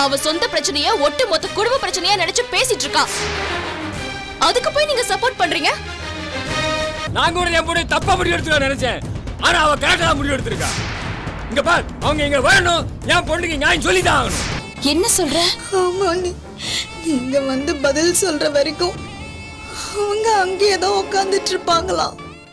அவ சொந்த பிரச்சனைய ஒட்டு மொத்த குடும்ப பிரச்சனையா நினைச்சு பேசிட்டு இருக்கா அதுக்கு போய் நீங்க சப்போர்ட் பண்றீங்க நான் கூட என் பொண்ணு தப்பா முடிவு எடுத்துக்க நினைச்சேன் ஆனா அவ கரெக்டா முடிவு எடுத்திருக்கா இங்க பார் அவங்க இங்க வரணும் என் பொண்ணுக்கு நியாயம் சொல்லி தான் ஆகணும் என்ன சொல்ற ஆமா நீ நீங்க வந்து பதில் சொல்ற வரைக்கும் அவங்க அங்கேயே தான் உட்காந்துட்டு இருப்பாங்களாம்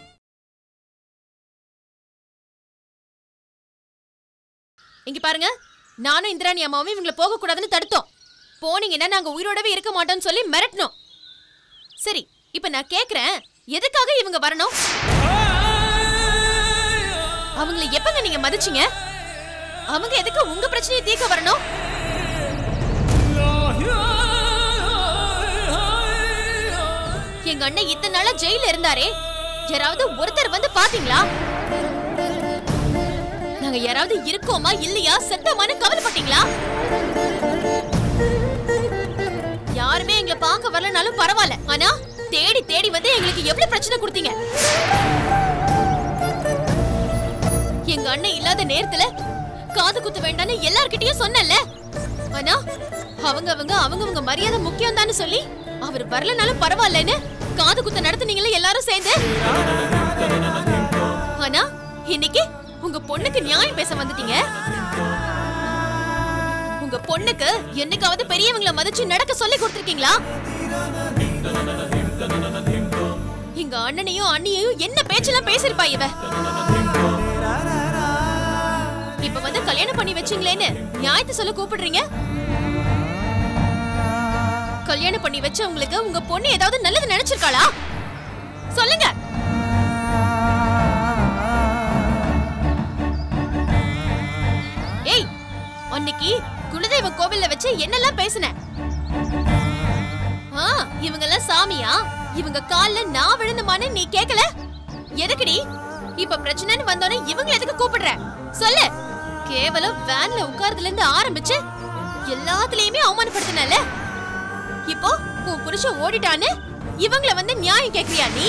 இங்க பாருங்க நானும் இந்திராணி அம்மாவும் இவங்கள போக கூடாதுன்னு தடுத்தோம் போனீங்கன்னா நாங்க உயிரோடவே இருக்க மாட்டோம்னு சொல்லி மிரட்டணும் சரி இப்ப நான் கேக்குறேன் எதுக்காக இவங்க வரணும் அவங்கள எப்பங்க நீங்க மதிச்சீங்க அவங்க எதுக்கு உங்க பிரச்சனையை தீர்க்க வரணும் எங்க அண்ணன் இத்தனை நாளா ஜெயில இருந்தாரே யாராவது ஒருத்தர் வந்து பாத்தீங்களா நாங்க யாராவது இருக்கோமா இல்லையா செத்தோமான்னு கவலைப்பட்டீங்களா யாருமே எங்களை பார்க்க வரலனாலும் பரவாயில்ல ஆனா தேடி தேடி வந்து எங்களுக்கு எவ்வளவு பிரச்சனை கொடுத்தீங்க எங்க அண்ணன் இல்லாத நேரத்துல காது குத்த வேண்டாம்னு எல்லார்கிட்டயும் சொன்னேன்ல ஆனா அவங்க அவங்க அவங்கவங்க மரியாதை முக்கியம் தான்னு சொல்லி அவர் வரலனாலும் பரவாயில்லன்னு காது குத்த நடத்துனீங்களே எல்லாரும் சேர்ந்து ஆனா இன்னைக்கு உங்க பொண்ணுக்கு நியாயம் பேச வந்துட்டீங்க உங்க பொண்ணுக்கு என்னைக்காவது பெரியவங்கள மதிச்சு நடக்க சொல்லி கொடுத்திருக்கீங்களா எங்க அண்ணனையும் அண்ணியையும் என்ன பேச்செல்லாம் பேசிருப்பா இவ இப்ப வந்து கல்யாணம் பண்ணி வச்சீங்களேன்னு நியாயத்தை சொல்ல கூப்பிடுறீங்க கல்யாணம் பண்ணி வச்சவங்களுக்கு உங்க பொண்ணு ஏதாவது நல்லது நினைச்சிருக்காளா சொல்லுங்க ஏய் அன்னைக்கு குலதெய்வ கோவில்ல வச்சு என்னெல்லாம் பேசுன ஆ இவங்கெல்லாம் சாமியா இவங்க கால்ல நான் விழுந்துமான்னு நீ கேக்கல எதுக்குடி இப்ப பிரச்சனைன்னு வந்தோனே இவங்க எதுக்கு கூப்பிடுற சொல்லு கேவலம் வேன்ல உட்கார்றதுல இருந்து ஆரம்பிச்சு எல்லாத்துலயுமே அவமானப்படுத்தினல இப்போ உன் புருஷன் ஓடிட்டான்னு இவங்கள வந்து நியாயம் கேக்குறியா நீ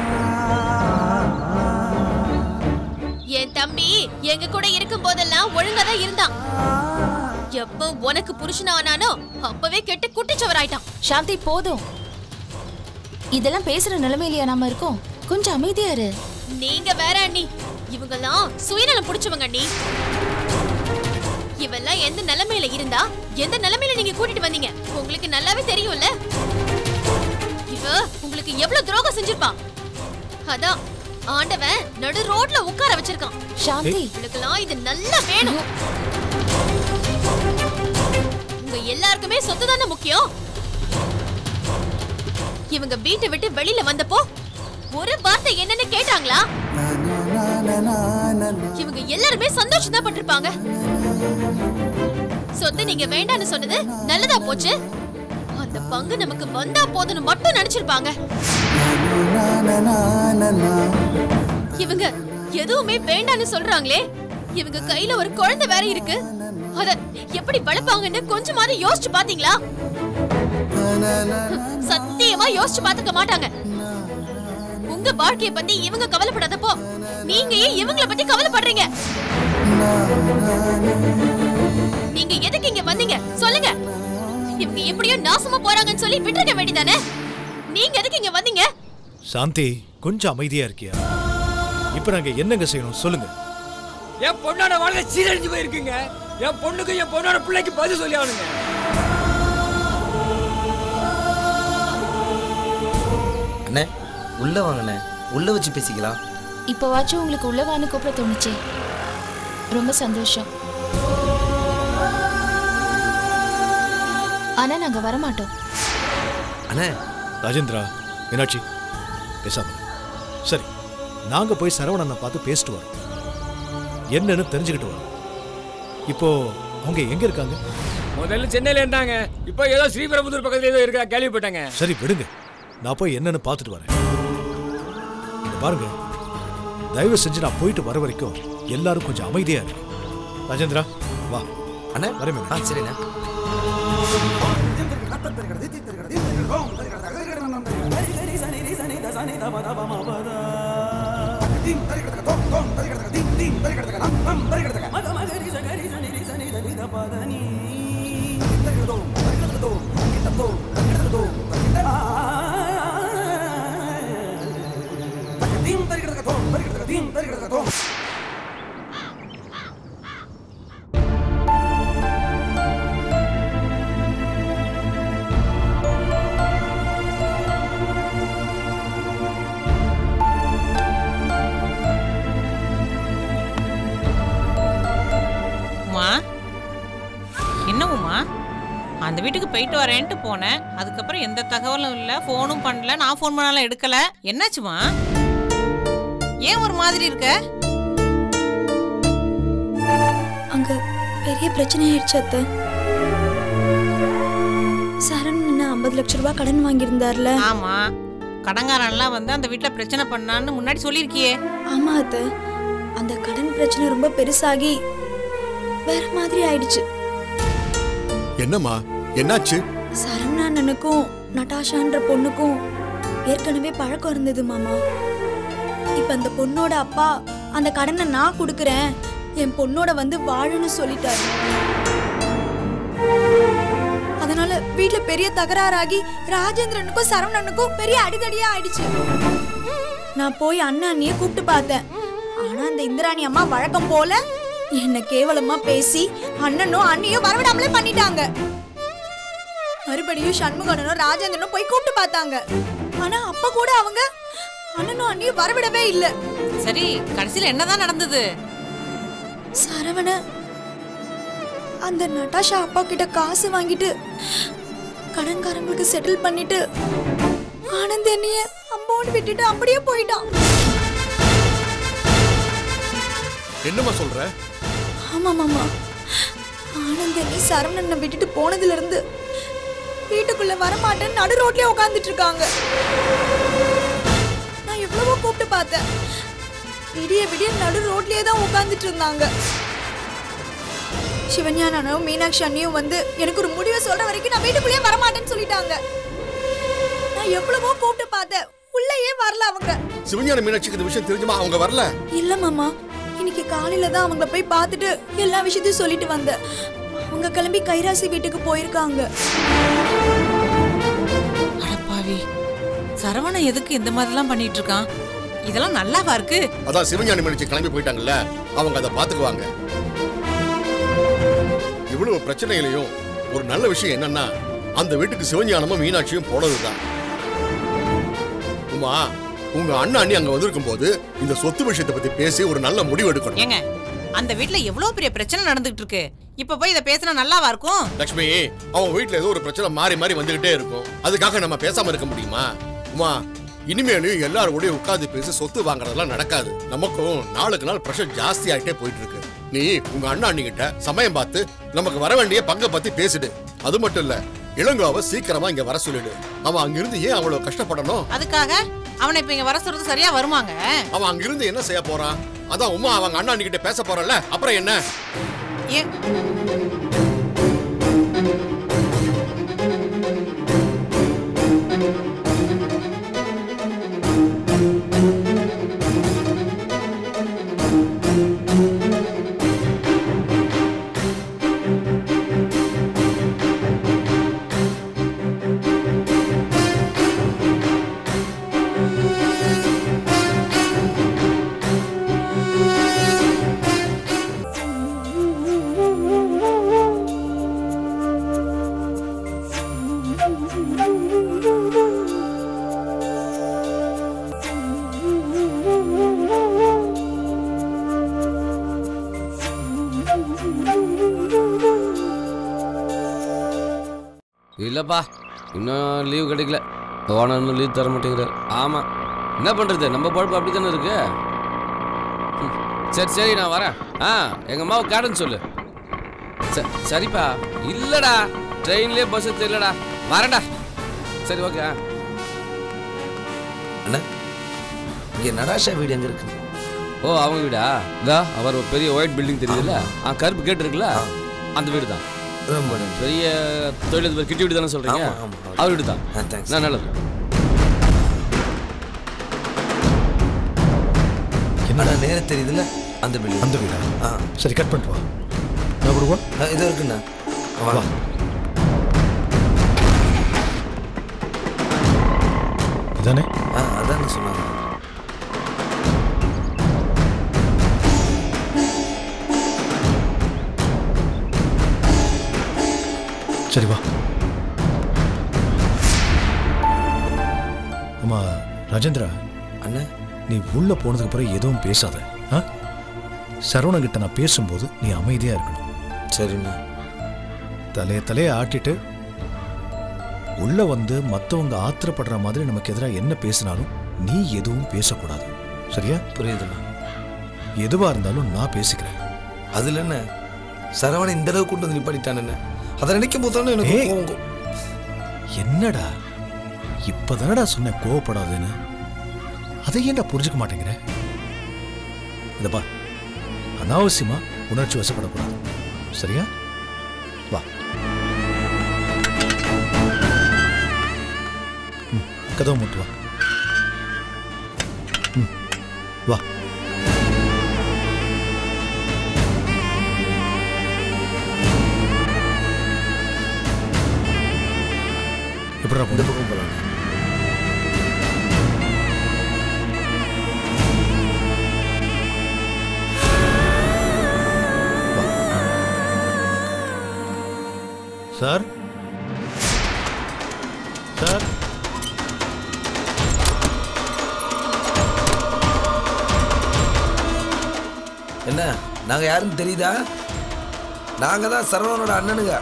என் தம்பி எங்க கூட இருக்கும் போதெல்லாம் ஒழுங்கா தான் இருந்தான் எப்ப உனக்கு புருஷனானானோ அப்பவே கெட்டு குட்டிச்சவராயிட்டான் சாந்தி போதும் இதெல்லாம் பேசுற நிலைமையிலயா நாம இருக்கோம் கொஞ்சம் அமைதியா இரு நீங்க வேற அண்ணி இவங்கெல்லாம் சுயநலம் புடிச்சவங்க அண்ணி இவெல்லாம் எந்த நிலைமையில இருந்தா எந்த நிலைமையில நீங்க கூட்டிட்டு வந்தீங்க உங்களுக்கு நல்லாவே தெரியும்ல இவ உங்களுக்கு எவ்வளவு துரோகம் செஞ்சிருப்பான் அதான் ஆண்டவன் நடு ரோட்ல உட்கார வச்சிருக்கான் சாந்தி இவளுக்கெல்லாம் இது நல்லா வேணும் உங்க எல்லாருக்குமே சொத்து தானே முக்கியம் இவங்க வீட்டை விட்டு வெளியில வந்தப்போ ஒரு வார்த்தை என்னன்னு கேட்டாங்களா இவங்க எல்லாருமே சந்தோஷம் தான் பட்டிருப்பாங்க சொத்து நீங்க வேண்டான்னு சொன்னது நல்லதா போச்சு அந்த பங்கு நமக்கு வந்தா போதுன்னு மட்டும் நினைச்சிருப்பாங்க இவங்க எதுவுமே வேண்டான்னு சொல்றாங்களே இவங்க கையில ஒரு குழந்தை வேற இருக்கு அத எப்படி வளர்ப்பாங்கன்னு கொஞ்சமாவது யோசிச்சு பாத்தீங்களா சத்தியமா யோசிச்சு பாத்துக்க மாட்டாங்க உங்க வாழ்க்கைய பத்தி இவங்க கவலைப்படாதப்போ நீங்க ஏன் இவங்கள பத்தி கவலைப்படுறீங்க நீங்க எதுக்கு இங்க வந்தீங்க சொல்லுங்க இவங்க எப்படியோ நாசமா போறாங்கன்னு சொல்லி விட்டுருக்க வேண்டியதானே நீங்க எதுக்கு இங்க வந்தீங்க சாந்தி கொஞ்சம் அமைதியா இருக்கியா இப்ப நாங்க என்னங்க செய்யணும் சொல்லுங்க என் பொண்ணோட வாழ்க்கை சீரழிஞ்சு போயிருக்குங்க என் பொண்ணுக்கு என் பொண்ணோட பிள்ளைக்கு பதில் சொல்லி ஆகணுங்க அண்ணே உள்ள வாங்கண்ணே உள்ள வச்சு பேசிக்கலாம் இப்போவாச்சும் உங்களுக்கு உள்ளவான்னு கூப்பிட தோணுச்சே ரொம்ப சந்தோஷம் ஆனா நாங்க வரமாட்டோம் அண்ணே ராஜேந்திரா மீனாட்சி பேசாம இரு. சரி நாங்க போய் சரவணனை பார்த்து பேசிட்டு வரோம் என்னன்னு தெரிஞ்சுக்கிட்டு வரோம் இப்போ அவங்க எங்க இருக்காங்க முதல்ல சென்னையில இருந்தாங்க இப்போ ஏதோ ஸ்ரீபெரும்புதூர் பக்கத்துல ஏதோ இருக்கா கேள்விப்பட்டாங்க சரி விடுங்க நான் போய் என்னன்னு பார்த்துட்டு வரேன் இங்க பாருங்க தயவு செஞ்சு நான் போயிட்டு வர வரைக்கும் எல்லாரும் கொஞ்சம் அமைதியா இருக்கு ராஜேந்திரா வா அண்ணே வரேன் ஆ சரிண்ணே வீட்டுக்கு போயிட்டு வரேன்ட்டு போனேன் அதுக்கப்புறம் எந்த தகவலும் இல்லை ஃபோனும் பண்ணல நான் ஃபோன் பண்ணாலும் எடுக்கல என்னாச்சுமா ஏன் ஒரு மாதிரி இருக்க அங்க பெரிய பிரச்சனை ஆயிடுச்சு அத்தை சரண் ஐம்பது லட்ச ரூபாய் கடன் வாங்கியிருந்தார்ல ஆமா கடங்காரன்லாம் வந்து அந்த வீட்ல பிரச்சனை பண்ணான்னு முன்னாடி சொல்லியிருக்கியே ஆமா அத்தை அந்த கடன் பிரச்சனை ரொம்ப பெருசாகி வேற மாதிரி ஆயிடுச்சு என்னம்மா என்னாச்சு சரண் அண்ணனுக்கும் நட்டாஷான்ற பொண்ணுக்கும் ஏற்கனவே பழக்கம் இருந்தது மாமா இப்ப அந்த பொண்ணோட அப்பா அந்த கடனை நான் கொடுக்கறேன் என் பொண்ணோட வந்து வாழுன்னு சொல்லிட்டாரு அதனால வீட்ல பெரிய தகராறாகி ராஜேந்திரனுக்கும் சரவணனுக்கும் பெரிய அடிதடியா ஆயிடுச்சு நான் போய் அண்ணன் அண்ணிய கூப்பிட்டு பார்த்தேன் ஆனா அந்த இந்திராணி அம்மா வழக்கம் போல என்ன கேவலமா பேசி அண்ணனும் அண்ணியும் வரவிடாமலே பண்ணிட்டாங்க மறுபடியும் சண்முகனும் ராஜேந்திரனும் போய் கூப்பிட்டு பார்த்தாங்க ஆனா அப்ப கூட அவங்க அண்ணனும் அண்ணியும் வரவிடவே இல்ல சரி கடைசியில என்னதான் நடந்தது சரவண அந்த நட்டாஷா அப்பா கிட்ட காசு வாங்கிட்டு கடன்காரங்களுக்கு செட்டில் பண்ணிட்டு ஆனந்த் என்னைய அம்போன்னு விட்டுட்டு அப்படியே போயிட்டான் என்னம்மா சொல்ற ஆமா மாமா ஆனந்த் என்னை சரவணனை விட்டுட்டு போனதுல இருந்து வீட்டுக்குள்ள வரமாட்டேன்னு நடு ரோட்லயே உட்காந்துட்டு இருக்காங்க நான் எவ்வளவோ கூப்பிட்டு பார்த்தேன் விடிய விடிய நடு ரோட்லயே தான் உட்காந்துட்டு இருந்தாங்க சிவஞானனும் மீனாட்சி அண்ணியும் வந்து எனக்கு ஒரு முடிவை சொல்ற வரைக்கும் நான் வீட்டுக்குள்ளேயே வரமாட்டேன்னு சொல்லிட்டாங்க நான் எவ்வளவோ கூப்பிட்டு பார்த்தேன் உள்ளேயே வரல அவங்க சிவஞான மீனாட்சிக்கு இந்த விஷயம் தெரிஞ்சுமா அவங்க வரல இல்ல மாமா இன்னைக்கு காலையில தான் அவங்கள போய் பார்த்துட்டு எல்லா விஷயத்தையும் சொல்லிட்டு வந்தேன் அவங்க கிளம்பி கைராசி வீட்டுக்கு போயிருக்காங்க அடப்பாவி சரவணன் எதுக்கு இந்த மாதிரிலாம் பண்ணிட்டு இருக்கான் இதெல்லாம் நல்லாவா இருக்கு அதான் சிவஞான மீனாட்சி கிளம்பி போயிட்டாங்கல்ல அவங்க அதை பாத்துக்குவாங்க இவ்வளவு பிரச்சனைகளையும் ஒரு நல்ல விஷயம் என்னன்னா அந்த வீட்டுக்கு சிவஞானமும் மீனாட்சியும் போனதுதான் உமா உங்க அண்ணா அண்ணி அங்க வந்திருக்கும் போது இந்த சொத்து விஷயத்தை பத்தி பேசி ஒரு நல்ல முடிவு எடுக்கணும் ஏங்க அந்த வீட்ல எவ்வளவு பெரிய பிரச்சனை நடந்துகிட்டு இருக்கு இப்ப போய் இத பேசினா நல்லாவா இருக்கும் லக்ஷ்மி அவங்க வீட்ல ஏதோ ஒரு பிரச்சனை மாறி மாறி வந்துகிட்டே இருக்கும் அதுக்காக நம்ம பேசாம இருக்க முடியுமா உமா இனிமேலும் எல்லாரோடய உட்கார்ந்து பேசி சொத்து வாங்குறதெல்லாம் நடக்காது நமக்கும் நாளுக்கு நாள் பிரஷர் ஜாஸ்தி ஆயிட்டே போயிட்டு இருக்கு நீ உங்க அண்ணா அண்ணி கிட்ட சமயம் பார்த்து நமக்கு வர வேண்டிய பங்கை பத்தி பேசிடு அது மட்டும் இல்ல இளங்கோவை சீக்கிரமா இங்க வர சொல்லிடு அவன் அங்கிருந்து ஏன் அவ்வளவு கஷ்டப்படணும் அதுக்காக அவனை இப்ப இங்க வர சொல்றது சரியா வருமாங்க அவன் அங்கிருந்து என்ன செய்ய போறான் அதான் உமா அவங்க அண்ணா அண்ணி கிட்ட பேச போறல அப்புறம் என்ன ஏன் இல்லைப்பா இன்னும் லீவ் கிடைக்கல ஓனர் இன்னும் லீவ் தர மாட்டேங்கிறார் ஆமாம் என்ன பண்ணுறது நம்ம பொழப்பு அப்படி தானே இருக்கு ம், சரி சரி நான் வரேன் ஆ எங்கள் அம்மாவை காட்டுன்னு சொல்லு ச- சரிப்பா இல்லைடா ட்ரெயின்லேயே பஸ் தெரியலடா வரேன்டா சரி ஓகே ஆ அண்ணா இங்கே நடாஷா வீடு எங்கே இருக்கு ஓ அவங்க வீடா இதா அவர் ஒரு பெரிய ஒயிட் பில்டிங் தெரியுதுல்ல ஆ கருப்பு கேட் இருக்குல்ல அந்த வீடு தான் ரொம்ப நன்றி பெரிய தொழிலதிபர் கிட்டி வீடு தானே சொல்கிறீங்க ஆமா, ஆமா. அவர் வீடு தான் ஆ தேங்க்ஸ் நான் நல்லது அண்ணா நேர தெரியுதுல்ல அந்த பில்டிங் அந்த வீடா ஆ சரி கட் பண்ணிட்டு வா நான் கொடுவா ஆ, இதோ இருக்குண்ணா வா வாங்க இதானே ஆ அதான் சொன்னாங்க சரி வா அம்மா ராஜேந்திரா அண்ணா நீ உள்ள போனதுக்கு அப்புறம் எதுவும் பேசாத ஆ சரவணன் கிட்ட நான் பேசும்போது நீ அமைதியா இருக்கணும் சரிண்ணா தலைய தலைய ஆட்டிட்டு உள்ள வந்து மத்தவங்க ஆத்திரப்படுற மாதிரி நமக்கு எதிராக என்ன பேசினாலும் நீ எதுவும் பேசக்கூடாது சரியா புரியுதுண்ணா எதுவா இருந்தாலும் நான் பேசிக்கிறேன் அதுல என்ன சரவணன் இந்த அளவுக்கு கொண்டு வந்து நிப்பாட்டிட்டான் என்ன அதை நினைக்கும் போது தானே எனக்கு ஏய். கோவம் வரும். என்னடா இப்பதானடா சொன்ன கோவப்படாதுன்னு அதை ஏன்டா புரிஞ்சுக்க மாட்டேங்கிற இதப்பா அனாவசியமா உணர்ச்சி வசப்படக்கூடாது சரியா வா ம், கதவை மூட்டு வா ம், வா எப்படிடா இந்த போகுது பக்கம் போலாம் சார் சார் என்ன நாங்க யாருன்னு தெரியுதா நாங்க தான் சரவணனோட அண்ணனுங்க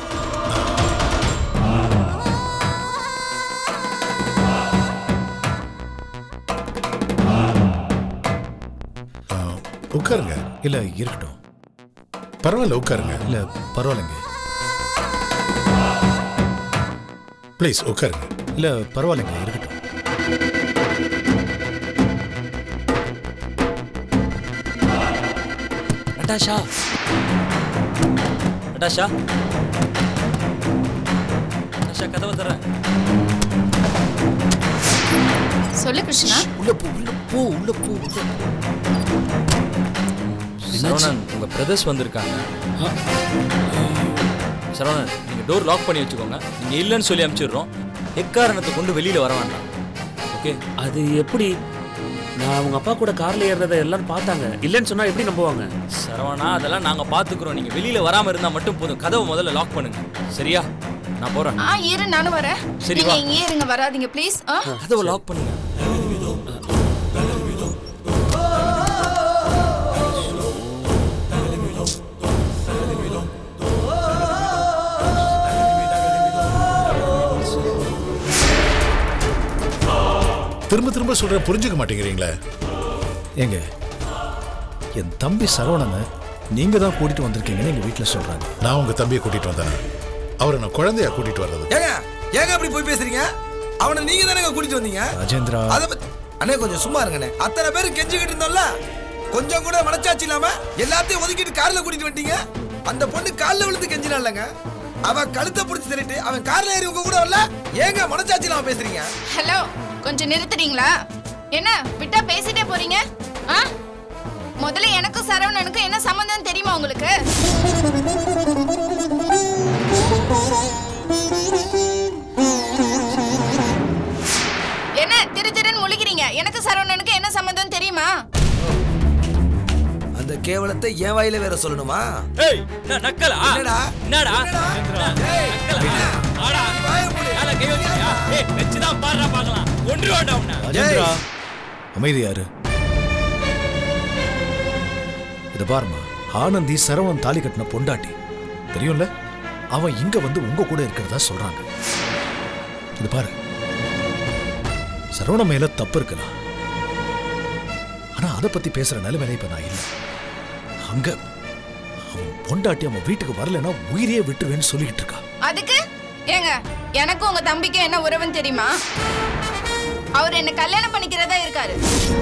உட்காருங்க இல்ல இருக்கட்டும் பரவாயில்ல உட்காருங்க இல்ல பரவாயில்லைங்க ப்ளீஸ் உட்காருங்க இல்ல பரவாயில்லைங்க இருக்கட்டும் நட்டாஷா நட்டாஷா நட்டாஷா கதவை தர சொல்லு கிருஷ்ணா உள்ள போ உள்ள போ உள்ள போ உள்ள போ. சரவணன் உங்க பிரதர்ஸ் வந்திருக்காங்க சரவணன் நீங்க டோர் லாக் பண்ணி வச்சுக்கோங்க நீங்க இல்லைன்னு சொல்லி அனுப்பிச்சிடுறோம் எக்காரணத்தை கொண்டு வெளியில வர வேண்டாம் ஓகே அது எப்படி நான் அவங்க அப்பா கூட கார்ல ஏறுறதை எல்லாரும் பார்த்தாங்க இல்லைன்னு சொன்னா எப்படி நம்புவாங்க சரவணா அதெல்லாம் நாங்க பாத்துக்கிறோம் நீங்க வெளியில வராம இருந்தா மட்டும் போதும் கதவை முதல்ல லாக் பண்ணுங்க சரியா நான் போறேன் ஆ இரு நானும் வரேன் சரி, நீங்க வா. இங்கேயே இருங்க வராதீங்க ப்ளீஸ் ஆ கதவை லாக் பண்ணுங்க திரும்ப திரும்ப சொல்றேன் புரிஞ்சுக்க மாட்டேங்கிறீங்களே ஏங்க என் தம்பி சரவணனை நீங்க தான் கூட்டிட்டு வந்திருக்கீங்கன்னு எங்க வீட்டுல சொல்றாங்க நான் உங்க தம்பியை கூட்டிட்டு வந்தேன் அவரை நான் குழந்தையா கூட்டிட்டு வர்றது ஏங்க ஏங்க அப்படி போய் பேசுறீங்க அவனை நீங்க தானே கூட்டிட்டு வந்தீங்க ராஜேந்திரா அத பத்தி அண்ணே கொஞ்சம் சும்மா இருங்கண்ணே அத்தனை பேர் கெஞ்சிக்கிட்டு இருந்தோம்ல கொஞ்சம் கூட மனச்சாட்சி இல்லாம எல்லாத்தையும் ஒதுக்கிட்டு கார்ல கூட்டிட்டு வந்துட்டீங்க அந்த பொண்ணு கால்ல விழுந்து கெஞ்சினாலங்க அவ கழுத்தை பிடிச்சி தள்ளிட்டு அவன் கார்ல ஏறி உங்க கூட வரல ஏங்க மனச்சாட்சி இல்லாம பேசுறீங்க ஹலோ கொஞ்சம் நிறுத்துறீங்களா என்ன விட்டா பேசிட்டே போறீங்க ஆ முதல்ல எனக்கும் சரவணனுக்கும் என்ன சம்பந்தம் தெரியுமா உங்களுக்கு என்ன திரு திருன்னு முழிக்கிறீங்க எனக்கு சரவணனுக்கு என்ன சம்பந்தம் தெரியுமா அந்த கேவலத்தை என் வாயில வேற சொல்லணுமா ஏய் என்ன நக்கலா என்னடா? என்னடா என்னடா? ஏய், நக்கலா ஆடா வாயை மூடு. மேல கை வச்சியா ஏய் வெச்சு தான் பாடுறா பார்க்கலாம் ஒன்று வேண்டாம் உன்னை ராஜேந்திரா அமைதியாரு இது பாருமா ஆனந்தி சரவணன் தாலி கட்டின பொண்டாட்டி தெரியும்ல அவன் இங்க வந்து உங்க கூட இருக்கிறதா சொல்றாங்க இது பாரு சரவணன் மேல தப்பு இருக்கலாம் ஆனா அதை பத்தி பேசுற நிலைமையில இப்ப நான் இல்லை அங்க அவன் பொண்டாட்டி அவன் வீட்டுக்கு வரலைன்னா உயிரையே விட்டுருவேன்னு சொல்லிக்கிட்டு இருக்கா அதுக்கு ஏங்க எனக்கும் உங்க தம்பிக்கும் என்ன உறவுன்னு தெரியுமா அவர் என்ன கல்யாணம் பண்ணிக்கிறதா இருக்காரு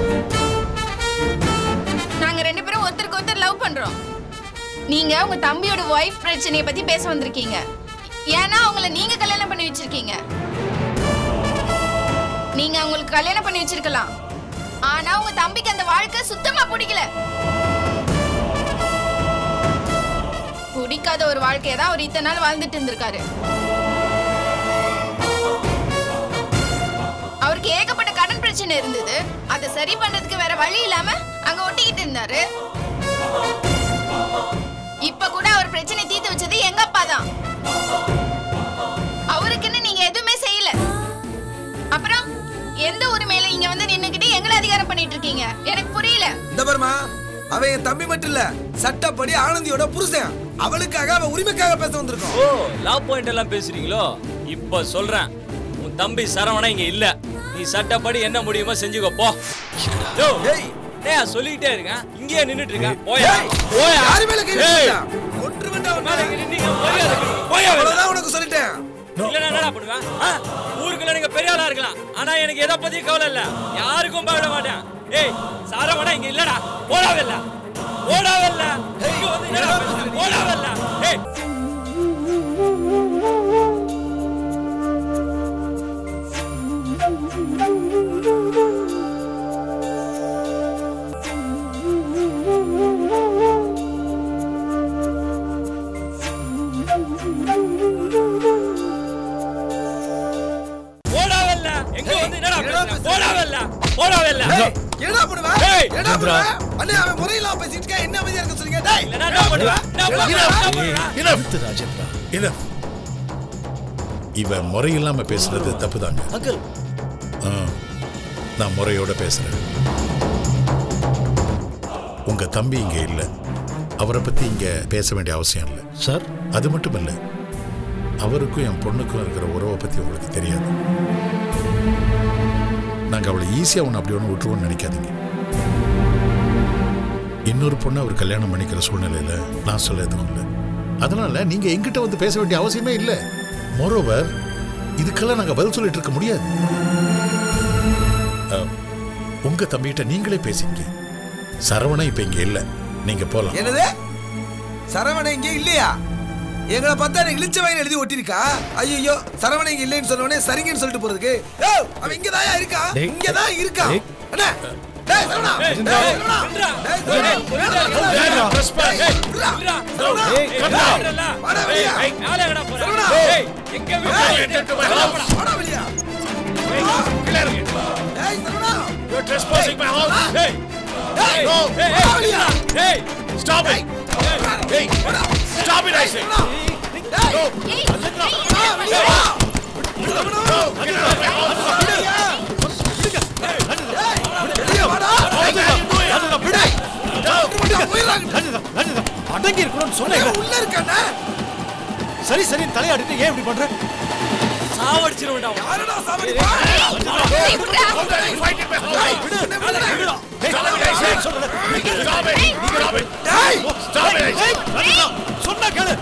நாங்க ரெண்டு பேரும் ஒருத்தருக்கு ஒருத்தர் லவ் பண்றோம் நீங்க உங்க தம்பியோட ஒய்ஃப் பிரச்சனையை பத்தி பேச வந்திருக்கீங்க ஏன்னா அவங்கள நீங்க கல்யாணம் பண்ணி வச்சிருக்கீங்க நீங்க அவங்களுக்கு கல்யாணம் பண்ணி வச்சிருக்கலாம் ஆனா உங்க தம்பிக்கு அந்த வாழ்க்கை சுத்தமா பிடிக்கல பிடிக்காத ஒரு வாழ்க்கையை தான் அவர் இத்தனை நாள் வாழ்ந்துட்டு இருந்திருக்காரு அவருக்கு ஏகப்பட்ட கடன் பிரச்சனை இருந்தது அதை சரி பண்றதுக்கு வேற வழி இல்லாம அங்க ஒட்டிக்கிட்டு இருந்தாரு இப்ப கூட அவர் பிரச்சனை தீர்த்து வச்சது எங்க அப்பா தான் அவருக்குன்னு நீங்க எதுவுமே செய்யல அப்புறம் எந்த உரிமையில இங்க வந்து நின்னுக்கிட்டு எங்களை அதிகாரம் பண்ணிட்டு இருக்கீங்க எனக்கு புரியல இந்த பாருமா அவன் என் தம்பி மட்டும் இல்ல சட்டப்படி ஆனந்தியோட புருஷன் அவளுக்காக அவன் உரிமைக்காக பேச வந்திருக்கோம் ஓ லவ் பாயிண்ட் எல்லாம் பேசுறீங்களோ இப்ப சொல்றேன் உன் தம்பி சரவணா இங்க இல்ல நீ சட்டப்படி என்ன முடியுமோ செஞ்சுக்கோ போ யோ, ஏய் சொல்லிக்கிட்டே இருக்கேன் இங்கேயே நின்னுட்டு இருக்கேன் போயா போயா யாரு மேல கை ஏய், வச்சிருக்கா? ஒன்று வேண்டாம் ஒன்று. மேல இங்க நின்னீங்க, போயா போயா வெளில. அவ்வளவுதான் உனக்கு சொல்லிட்டேன் இல்லைன்னா என்னடா பண்ணுவேன் ஆ? ஊருக்குள்ள நீங்க பெரிய ஆளா இருக்கலாம் ஆனா எனக்கு எதை பத்தியும் கவலை இல்ல யாருக்கும் பயப்பட மாட்டேன் ஏய் சாரவடா இங்க இல்லடா போடாவில்ல போடாவில்ல இங்க வந்து என்னடா பேசுற? போடாவில்ல ஏய் போடாவில்ல எங்க வந்து என்னடா பேசுற? போடாவில்ல போடாவில்ல ஏய், என்னடா பண்ணுவ? ஏய், என்னடா சந்திரா. பண்ணுவ? அண்ணே, அவன் முறையில்லாம பேசிட்டு இருக்கான். என்ன அமைதியா இருக்க சொல்றீங்க? டேய், இல்லைன்னா என்ன பண்ணுவ? என்ன பண்ணுவ? என்ன பண்ணுவ? Enough. ராஜேந்திரா Enough. இவன் முறையில்லாம பேசுறது தப்புதாங்க அங்கிள் ஆ, நான் முறையோட பேசுறேன் உங்க தம்பி இங்க இல்ல அவரை பத்தி இங்க பேச வேண்டிய அவசியம் இல்லை சார் அது மட்டும் இல்ல அவருக்கும் என் பொண்ணுக்கும் இருக்கிற உறவை பத்தி உங்களுக்கு தெரியாது நாங்க அவளை ஈஸியா ஒன்று அப்படி ஒன்று விட்டுருவோம்னு நினைக்காதீங்க இன்னொரு பொண்ணை அவர் கல்யாணம் பண்ணிக்கிற சூழ்நிலையில நான் சொல்ல எதுவும் இல்லை அதனால நீங்க எங்கிட்ட வந்து பேச வேண்டிய அவசியமே இல்லை மோரோவர் இதுக்கெல்லாம் நாங்க பதில் சொல்லிட்டு இருக்க முடியாது அஹ், உங்க தம்பிகிட்ட நீங்களே பேசிங்க சரவணன் இப்ப இங்க இல்ல நீங்க போலாம் என்னது சரவணன் இங்க இல்லையா எங்களை பார்த்தா எனக்கு இழிச்ச வயல் எழுதி ஒட்டிருக்கா ஐயோ சரவணன் இங்க இல்லைன்னு சொன்ன உடனே சரிங்கன்னு சொல்லிட்டு போறதுக்கு ஏய், அவன் இங்கதான் இருக்கா டேய். இங்கதான் இருக்கா டேய். அண்ணா டேய் சரவணா ஏய், டேய் ஏய், சரவணா நின்றா. டேய் ஏய், சரவணா ஏய், டேய், நின்றா. டேய், ஏய், விட்றா. நின்றா. சரவணா ஏய், விட்றா. நின்றா. வாடா ஏய், வெளியா. ஏய், மேலே எங்கடா போற? சரவணா. ஏய், எங்க வீட்டுல ஏய், எட்டு மணி நேரம் போடா. வாடா வெளியா. ஏய், கீழே இறங்கு. டேய் Saravana You're trespassing my house. ஏய், டேய் ஏய், ஏய், வாடா ஏய், வெளியா. ஏய், stop it. ஏய், stop it, I say. டேய் வாடா வெளியா வா. வெளியா வாடா அடங்கி இருக்கணும்னு சொன்னேன் உள்ள இருக்கானே சரி சரி தலையாடிட்டு ஏன் இப்படி பண்ற சாவடிச்சிருவேன்டா உன்னை. யாரடா சாவடிப்பா ஏய், விட்றா. சொன்னா கேளு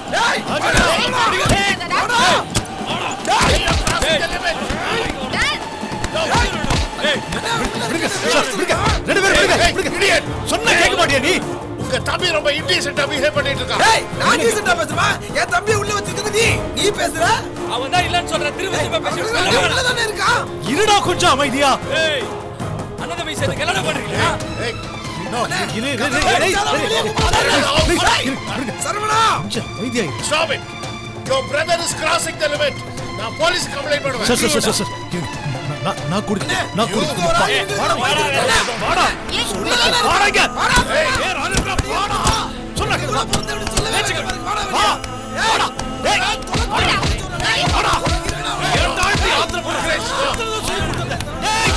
ரெண்டு பேரும் விடுங்க, விடுங்க. சொன்னா கேட்க மாட்டியா நீ உங்க தம்பி ரொம்ப இன்டீசென்டா பிஹேவ் பண்ணிட்டு இருக்கான் டேய் நான் டீசெண்டா பேசுறமா என் தம்பியை உள்ள வச்சிருக்கிறது நீ நீ பேசுற அவன் தான் இல்லைன்னு சொல்ற திரும்ப திரும்ப பேசி அவன் உள்ள தானே இருக்கான் இருடா கொஞ்சம் அமைதியா ஏய் அண்ணன் தம்பி சேர்ந்து கல்யாணம் பண்றீங்களா இரு, இரு, இரு, இரு, இரு, இரு, இரு. சரவணா கொஞ்சம் அமைதியா இரு. Stop it your brother is crossing the limit நான் போலீஸ் கம்ப்ளைண்ட் பண்ணுவேன் சார் சார் சார் சார் இருங்க. நான் நான் குடிக்கிறேன் நான் இவனுக்கு ஒரு ஆள் குடிக்கிறேன் இருந்து வாடா, வாடா, வாடா. ஏய், உள்ள தானே இருக்கான். வாடங்க. வாடா. ஏய், ராஜேந்திரா, வாடா. சொன்னா கேளு. இவனா பிறந்தவனு சொல்லவே வேண்டாம். வாடா, வா. வெளியா. ஏய், ஏய், ஏய், தொலைச்சு வாடா. சொல்றேன். ஏய், வாடா. இருக்கடா, வாடா. இரண்டாயிரத்தி ஆத்திரப்படுகிறேன். ஆத்திரத்தை சொல்லி கொடுத்தேன். ஏய்,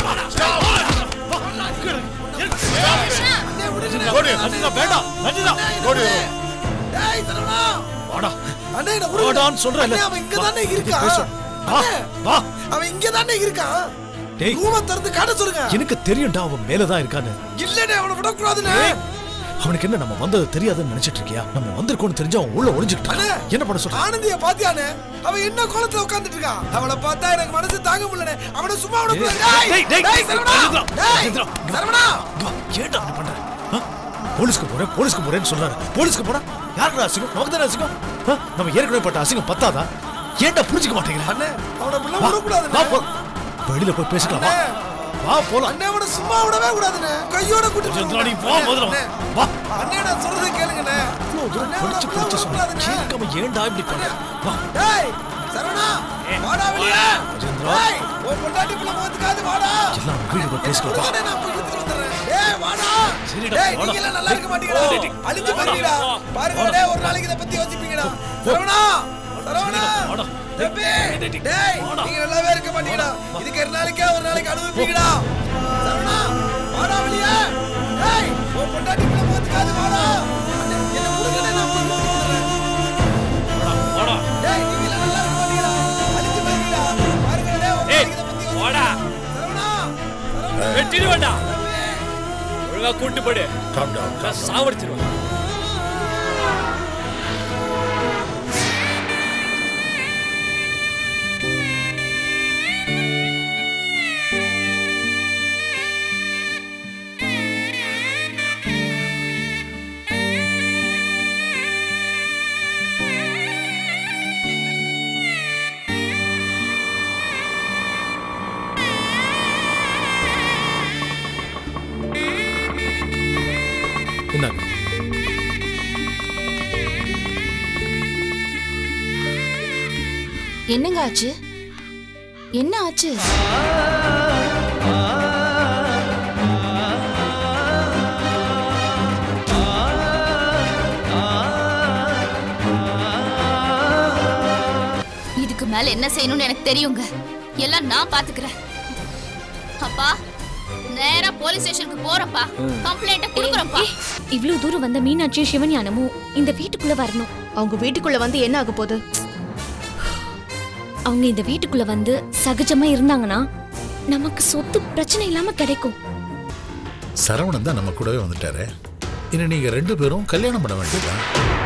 அண்ணே, விடுங்க. ரஞ்சிதா, வேண்டாம். ரஞ்சிதா, டேய், சரவணா. வாடா. அண்ணே, என்னை விடுங்க. வாடான்னு சொல்றேன்ல. அண்ணே, அவன் இங்க தானே இருக்கான். பேசு. வா, அண்ணே, வா. அவன் இங்க தானே இருக்கான் டேய். ரூமை திறந்து காட்ட சொல்லுங்க எனக்கு தெரியும்டா அவன் மேலதான் இருக்கான்னு இல்லனே அவனை விடக்கூடாதுண்ணே அவனுக்கு என்ன நம்ம வந்தது தெரியாதுன்னு நினைச்சிட்டு இருக்கியா நம்ம வந்திருக்கோம்னு தெரிஞ்சு அவன் உள்ள ஒளிஞ்சுக்கிட்டு அண்ணே. இருக்கான். என்ன பண்ண சொல்ற ஆனந்திய பாத்தியானே அவன் என்ன கோலத்துல உட்கார்ந்துட்டு இருக்கான் அவளை பார்த்தா எனக்கு மனசு தாங்க முடியல அவனை சும்மா விட கூடாது டேய், டேய் டேய், டேய் டேய், சரவணா ராஜேந்திரா, டேய் ராஜேந்திரா, இங்க வா. சரவணா இங்க வா. ஏன்டா அப்படி பண்ற ஆ? போலீஸ்க்கு போறேன் போலீஸ்க்கு போறேன்னு சொல்றாரு போலீஸ்க்கு போனா யாருடா அசிங்கம் நமக்கு தானே அசிங்கம் ஆ? நம்ம ஏற்கனவே பட்ட அசிங்கம் பத்தாதா ஏன்டா புரிஞ்சுக்க மாட்டேங்கிற அண்ணே அவனை புள்ள வா, விட வா, கூடாதுண்ணே போ. வெளியில போய் பேசிக்கலாம் வா அண்ணே. வா போலாம் அண்ணே அவனை சும்மா விடவே கூடாதுண்ணே கையோட கூட்டி ராஜேந்திரா, நீ வா முதல்ல வா. வா அண்ணே நான் சொல்றதை கேளுங்கண்ணே இவ்வளவு தூரம் அண்ணே, படிச்சு அவனை படிச்சு விட சொன்னா கூடாதுண்ணே. கேட்காம ஏன்டா இப்படி பண்ற வா டேய் சரவணா வாடா வெளியே ராஜேந்திரா. டேய் உன் பொண்டாட்டி புள்ள முகத்துக்காது வாடா எல்லாம் வீடு போய் பேசிக்கலாம் வா உடனே நான் போய் இழுத்துட்டு வந்துடுறேன். டேய், வாடா. சரிடா, டேய், வாடா. நீங்க எல்லாம் நல்லா இருக்க மாட்டீங்கடா. டேய், டேய், அழிஞ்சு வாடா. போயிருவீங்கடா. பாருங்கடா, டேய், ஒரு நாளைக்கு இதை பத்தி யோசிப்பீங்கடா. சரவணா, சரவணா. வாடா. தம்பி, டேய், டேய், டேய், வாடா. நீங்க நல்லாவே இருக்க மாட்டீங்கடா. இதுக்கு ஒரு நாளைக்கே ஒரு நாளைக்கு அனுபவிப்பீங்கடா. சரவணா, வாடா வெளியே. டேய், உன் பொண்டாட்டி புள்ள முகத்துக்காது வாடா. அண்ணே, என்னை விடுங்கண்ணே, நான் போய் இழுத்துட்டு வந்துடுறேன். வாடா டேய், நீங்க எல்லாம் நல்லா இருக்க மாட்டீங்கடா. அழிஞ்சு போயிருவீங்கடா. பாருங்கடா, டேய், வெட்டிடுவேன்டா ஒழுங்கா கூட்டு போடு காம் டவுன் நான் சாவடிச்சிருவேன் இந்தாங்க என்னங்க ஆச்சு என்ன ஆச்சு இதுக்கு மேல என்ன செய்யணும்னு எனக்கு தெரியுங்க எல்லாம் நான் பாத்துக்கிறேன் அப்பா நேரா போலீஸ் ஸ்டேஷனுக்கு போறப்பா கம்ப்ளைண்ட்ட குடுக்குறப்பா இவ்ளோ தூரம் வந்த மீனாட்சியும் சிவஞானமும் இந்த வீட்டுக்குள்ள வரணும் அவங்க வீட்டுக்குள்ள வந்து என்ன ஆக போகுது அவங்க இந்த வீட்டுக்குள்ள வந்து சகஜமா இருந்தாங்கன்னா நமக்கு சொத்து பிரச்சனை இல்லாம கிடைக்கும் சரவணன் தான் நம்ம கூடவே வந்துட்டாரு இனி நீங்க ரெண்டு பேரும் கல்யாணம் பண்ண வேண்டியதுதான்